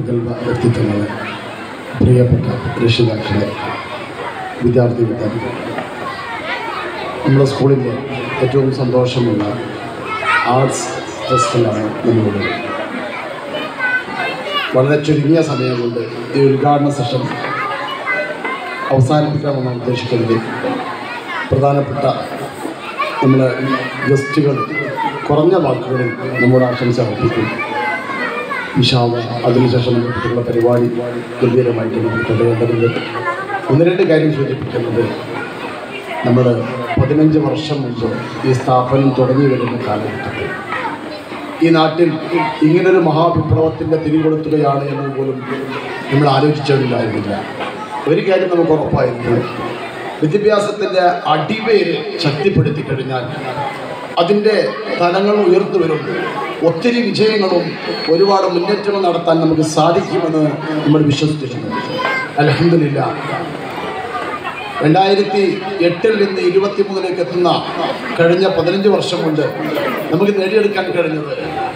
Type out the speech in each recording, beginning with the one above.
പ്രഗത്ഭ വ്യക്തിത്വങ്ങളെ പ്രിയപ്പെട്ട രക്ഷിതാക്കളെ വിദ്യാർത്ഥി വിദ്യാർത്ഥികൾ നമ്മുടെ സ്കൂളിൻ്റെ ഏറ്റവും സന്തോഷമുള്ള ആർട്സ് ഫെസ്റ്റിലാണ് നമ്മളുള്ളത് വളരെ ചുരുങ്ങിയ സമയം കൊണ്ട് ഈ ഉദ്ഘാടന സെഷൻ അവസാനിപ്പിക്കാമെന്നാണ് ഉദ്ദേശിക്കുന്നത് പ്രധാനപ്പെട്ട നമ്മുടെ ഗസ്റ്റുകൾ കുറഞ്ഞ വാക്കുകളിൽ നമ്മുടെ ആശംസ അർപ്പിക്കും വിശാല അതിനുശേഷം നമ്മുടെ കുട്ടികളുടെ പരിപാടി ഗംഭീരമായിട്ട് നമുക്ക് തുടരേണ്ടതുണ്ട് ഒന്ന് രണ്ട് കാര്യം സൂചിപ്പിക്കുന്നത് നമ്മൾ പതിനഞ്ച് വർഷം മുമ്പ് ഈ സ്ഥാപനം തുടങ്ങി വരുന്ന കാലഘട്ടത്തിൽ ഈ നാട്ടിൽ ഇങ്ങനൊരു മഹാവിപ്ലവത്തിൻ്റെ തിരികൊളുത്തുകയാണ് എന്ന് പോലും നമ്മൾ ആലോചിച്ചിട്ടുണ്ടായിരുന്നില്ല ഒരു കാര്യം നമുക്ക് ഉറപ്പായിരുന്നു വിദ്യാഭ്യാസത്തിൻ്റെ അടിവേര് ശക്തിപ്പെടുത്തി കഴിഞ്ഞാൽ അതിൻ്റെ തലങ്ങൾ ഉയർന്നു വരും ഒത്തിരി വിജയങ്ങളും ഒരുപാട് മുന്നേറ്റങ്ങൾ നടത്താൻ നമുക്ക് സാധിക്കുമെന്ന് നമ്മൾ വിശ്വസിച്ചിരുന്നു അലഹമില്ല രണ്ടായിരത്തി എട്ടിൽ നിന്ന് ഇരുപത്തിമൂന്നിലേക്ക് എത്തുന്ന കഴിഞ്ഞ പതിനഞ്ച് വർഷം കൊണ്ട് നമുക്ക് നേടിയെടുക്കാൻ കഴിഞ്ഞത്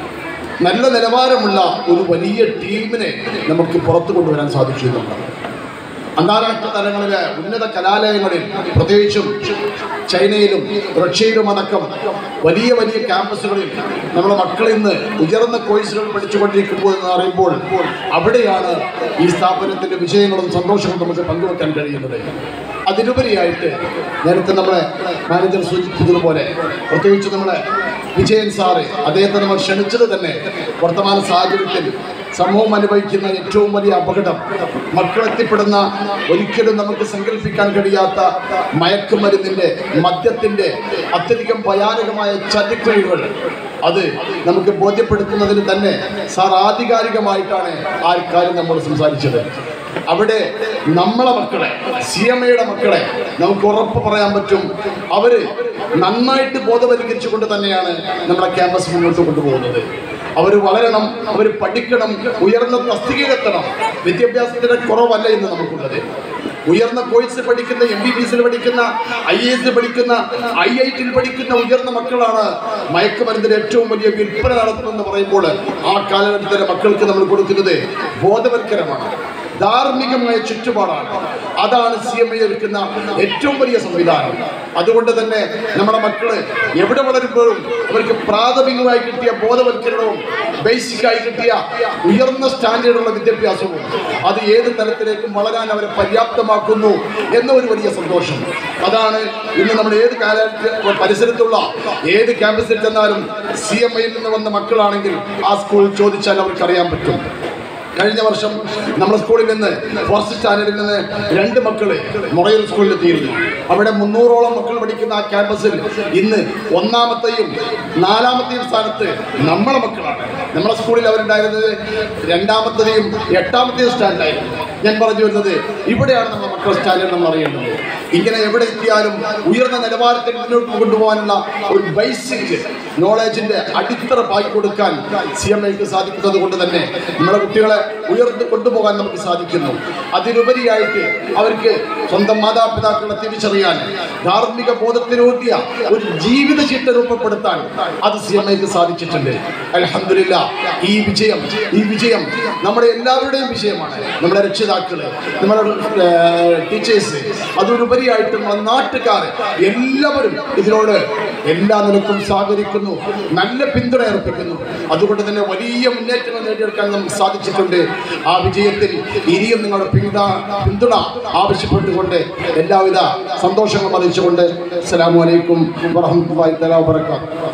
നല്ല നിലവാരമുള്ള ഒരു വലിയ ടീമിനെ നമുക്ക് പുറത്തു കൊണ്ടുവരാൻ സാധിച്ചു എന്നുള്ളതാണ് അന്താരാഷ്ട്ര തലങ്ങളിലെ ഉന്നത കലാലയങ്ങളിൽ പ്രത്യേകിച്ചും ചൈനയിലും റഷ്യയിലും അടക്കം വലിയ വലിയ ക്യാമ്പസുകളിൽ നമ്മുടെ മക്കൾ ഇന്ന് ഉയർന്ന കോഴ്സുകൾ പഠിച്ചുകൊണ്ടിരിക്കുമ്പോൾ എന്ന് പറയുമ്പോൾ അവിടെയാണ് ഈ സ്ഥാപനത്തിൻ്റെ വിജയങ്ങളും സന്തോഷവും നമുക്ക് പങ്കുവെക്കാൻ കഴിയുന്നത് അതിലുപരിയായിട്ട് നേരത്തെ നമ്മളെ മാനേജർ സൂചിപ്പിച്ചതുപോലെ പ്രത്യേകിച്ച് നമ്മളെ വിജയൻ സാറ് അദ്ദേഹത്തെ നമ്മൾ ക്ഷണിച്ചത് തന്നെ വർത്തമാന സാഹചര്യത്തിൽ സമൂഹം അനുഭവിക്കുന്ന ഏറ്റവും വലിയ അപകടം മക്കളെത്തിപ്പെടുന്ന ഒരിക്കലും നമുക്ക് സങ്കല്പിക്കാൻ കഴിയാത്ത മയക്കുമരുന്നിൻ്റെ മദ്യത്തിൻ്റെ അത്യധികം ഭയാനകമായ ചതിക്കുഴികൾ അത് നമുക്ക് ബോധ്യപ്പെടുത്തുന്നതിന് തന്നെ സാർ ആധികാരികമായിട്ടാണ് ആ കാര്യം നമ്മൾ സംസാരിച്ചത് അവിടെ നമ്മളെ മക്കളെ സി എം ഐയുടെ മക്കളെ നമുക്ക് ഉറപ്പ് പറയാൻ പറ്റും അവര് നന്നായിട്ട് ബോധവൽക്കരിച്ചുകൊണ്ട് തന്നെയാണ് നമ്മുടെ ക്യാമ്പസ് മുന്നോട്ട് കൊണ്ടുപോകുന്നത് അവർ വളരണം അവർ പഠിക്കണം ഉയർന്ന തസ്തികയിലെത്തണം വിദ്യാഭ്യാസത്തിന്റെ കുറവല്ല ഇന്ന് നമുക്കുള്ളത് ഉയർന്ന കോഴ്സ് പഠിക്കുന്ന എം ബി ബി എസിൽ പഠിക്കുന്ന ഐ എ എസിൽ പഠിക്കുന്ന ഐ ഐ ടിയിൽ പഠിക്കുന്ന ഉയർന്ന മക്കളാണ് മയക്കുമരുന്നിന്റെ ഏറ്റവും വലിയ വിൽപ്പന നടത്തുന്നതെന്ന് പറയുമ്പോൾ ആ കാലഘട്ടത്തിലെ മക്കൾക്ക് നമ്മൾ കൊടുക്കുന്നത് ബോധവൽക്കരമാണ് ധാർമ്മികമായ ചുറ്റുപാടാണ് അതാണ് സി എം ഐ ഒരുക്കുന്ന ഏറ്റവും വലിയ സംവിധാനം അതുകൊണ്ട് തന്നെ നമ്മുടെ മക്കള് എവിടെ വളരുമ്പോഴും അവർക്ക് പ്രാഥമികമായി കിട്ടിയ ബോധവൽക്കരണവും ബേസിക്കായി കിട്ടിയ ഉയർന്ന സ്റ്റാൻഡേർഡുള്ള വിദ്യാഭ്യാസവും അത് ഏത് തലത്തിലേക്കും വളരാൻ അവരെ പര്യാപ്തമാക്കുന്നു എന്ന ഒരു വലിയ സന്തോഷം അതാണ് ഇന്ന് നമ്മുടെ ഏത് കാലഘട്ട പരിസരത്തുള്ള ഏത് ക്യാമ്പസിൽ ചെന്നാലും സി എം ഐയിൽ നിന്ന് വന്ന മക്കളാണെങ്കിൽ ആ സ്കൂളിൽ ചോദിച്ചാൽ അവർക്ക് അറിയാൻ പറ്റും കഴിഞ്ഞ വർഷം നമ്മുടെ സ്കൂളിൽ നിന്ന് ഫസ്റ്റ് സ്റ്റാൻഡേർഡിൽ നിന്ന് രണ്ട് മക്കള് മൊറയൂർ സ്കൂളിൽ എത്തിയിരുന്നു അവിടെ മുന്നൂറോളം മക്കൾ പഠിക്കുന്ന ആ ക്യാമ്പസിൽ ഇന്ന് ഒന്നാമത്തെയും നാലാമത്തെയും സ്ഥാനത്ത് നമ്മളെ മക്കളാണ് നമ്മുടെ സ്കൂളിൽ അവരുണ്ടായിരുന്നത് രണ്ടാമത്തെയും എട്ടാമത്തെയും സ്റ്റാൻഡായിരുന്നു ഞാൻ പറഞ്ഞു വരുന്നത് ഇവിടെയാണ് നമ്മുടെ മക്കളുടെ സ്റ്റാൻഡേർഡ് നമ്മൾ അറിയേണ്ടത് ഇങ്ങനെ എവിടെ എത്തിയാലും ഉയർന്ന നിലവാരത്തിൽ മുന്നോട്ട് കൊണ്ടുപോകാനുള്ള ഒരു ബേസിക് നോളേജിന്റെ അടിത്തറ പായി കൊടുക്കാൻ സി എം ഐക്ക് സാധിക്കുന്നത് കൊണ്ട് തന്നെ നമ്മുടെ കുട്ടികളെ ഉയർന്നു കൊണ്ടുപോകാൻ നമുക്ക് സാധിക്കുന്നു അതിലുപരിയായിട്ട് അവർക്ക് സ്വന്തം മാതാപിതാക്കളെ തിരിച്ചറിയാൻ ധാർമ്മിക ബോധത്തിലൂട്ടിയ ഒരു ജീവിത ചിട്ട രൂപപ്പെടുത്താൻ അത് സി എം ഐക്ക് സാധിച്ചിട്ടുണ്ട് അലഹമില്ല ഈ വിജയം ഈ വിജയം നമ്മുടെ എല്ലാവരുടെയും വിജയമാണ് നമ്മുടെ രക്ഷിതാക്കള് നമ്മുടെ ടീച്ചേഴ്സ് അതിലുപരിയായിട്ട് നമ്മുടെ നാട്ടുകാർ എല്ലാവരും ഇതിനോട് എല്ലാ നിലക്കും സഹകരിക്കുന്നു നല്ല പിന്തുണ അർപ്പിക്കുന്നു അതുകൊണ്ട് തന്നെ വലിയ മുന്നേറ്റങ്ങൾ നേടിയെടുക്കാൻ നമുക്ക് സാധിച്ചിട്ടുണ്ട് ആ വിജയത്തിൽ ഇനിയും നിങ്ങളുടെ പിന്തുണ പിന്തുണ ആവശ്യപ്പെട്ടുകൊണ്ട് എല്ലാവിധ സന്തോഷങ്ങളും അറിയിച്ചുകൊണ്ട് അസ്സലാമു അലൈക്കും വറഹ്മത്തുള്ളാഹി തആല വബറകാതുഹു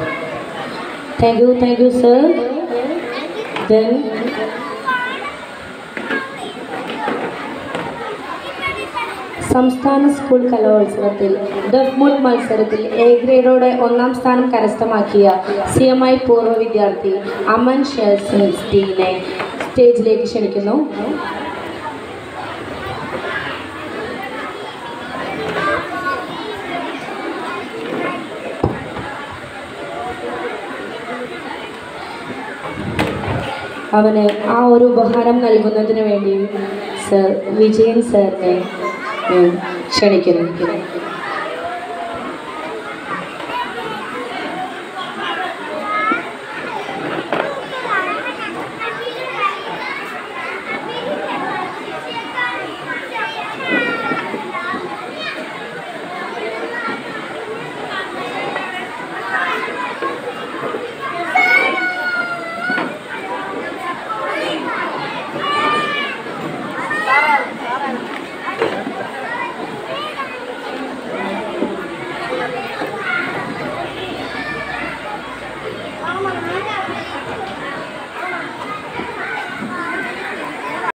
Thank you, thank you, sir. Then, സംസ്ഥാന സ്കൂൾ കലോത്സവത്തിൽ ഡഫ്മുട്ട് മത്സരത്തിൽ എ ഗ്രേഡോടെ ഒന്നാം സ്ഥാനം കരസ്ഥമാക്കിയ സി എം ഐ പൂർവ്വ വിദ്യാർത്ഥി അമൻ ഷെൽസിനെ സ്റ്റേജിലേക്ക് ക്ഷണിക്കുന്നു അവന് ആ ഒരു ഉപഹാരം നൽകുന്നതിന് വേണ്ടി സർ വിജയൻ സാറിനെ ഞാൻ ക്ഷണിക്കുന്നു